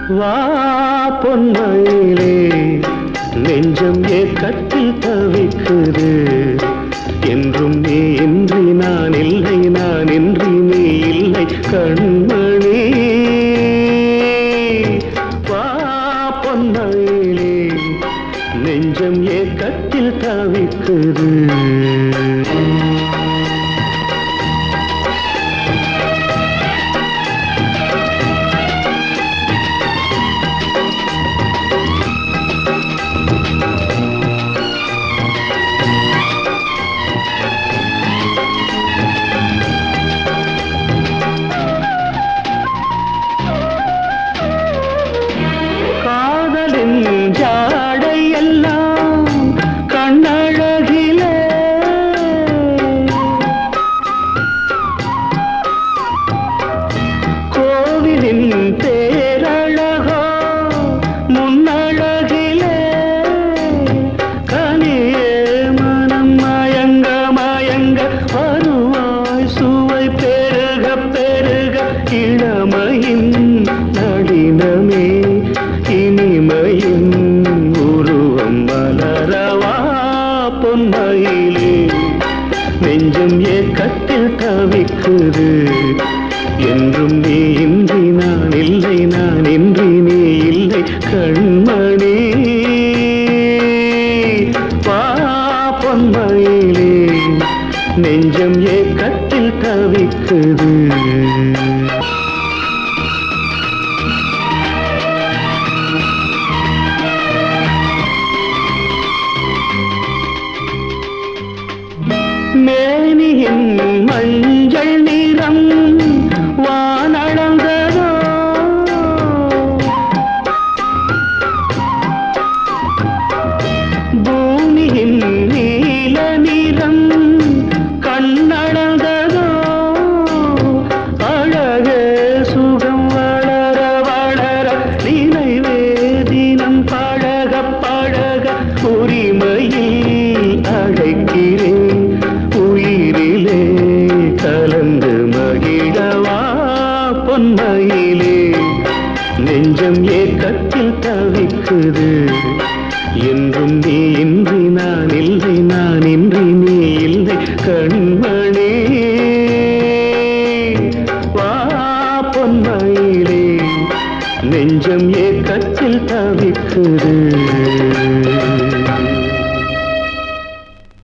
வா பொன்மயிலே நெஞ்சம் ஏக்கத்தில் தவிக்குது என்றும் நீ இன்றி நான் இல்லை நான் இன்றி நீ இல்லை கண்மணி வா பொன்மயிலே நெஞ்சம் ஏக்கத்தில் தவிக்குது காதலின் ஜாடை எல்லாம் கண்ணழகிலே கோவிலின் தேரழகோ முன்னழகிலே கனியே மனம் மயங்க மயங்க வருவாய் சுவை பெருக பெருக இளமையின் நளினமே இனிமையின் உருவம் மலரவா பொன்மையிலே நெஞ்சம் ஏக்கத்தில் தவிக்குது என்றும் நீ இன்றி நான் இல்லை நான் இன்றி நீ இல்லை கண்மணி வா பொன்மையிலே நெஞ்சம் ஏக்கத்தில் தவிக்குது மேனியின் மஞ்சள் நிறம் வானளந்ததோ பூமியின் நீல நிறம் கண்ணளந்ததோ அழகே சுகம் வளர வளர நினைவே தினம் பழக பழக உரிமையில் அழைக்கிறேன் உயிரிலே கலந்து மகிழவா பொன்மையிலே நெஞ்சம் ஏக்கத்தில் தவிக்குது என்றும் நீ இன்றி நான் இல்லை நான் இன்றி நீ இல்லை கண்மணி வா பொன்மையிலே நெஞ்சம் ஏக்கத்தில் தவிக்குது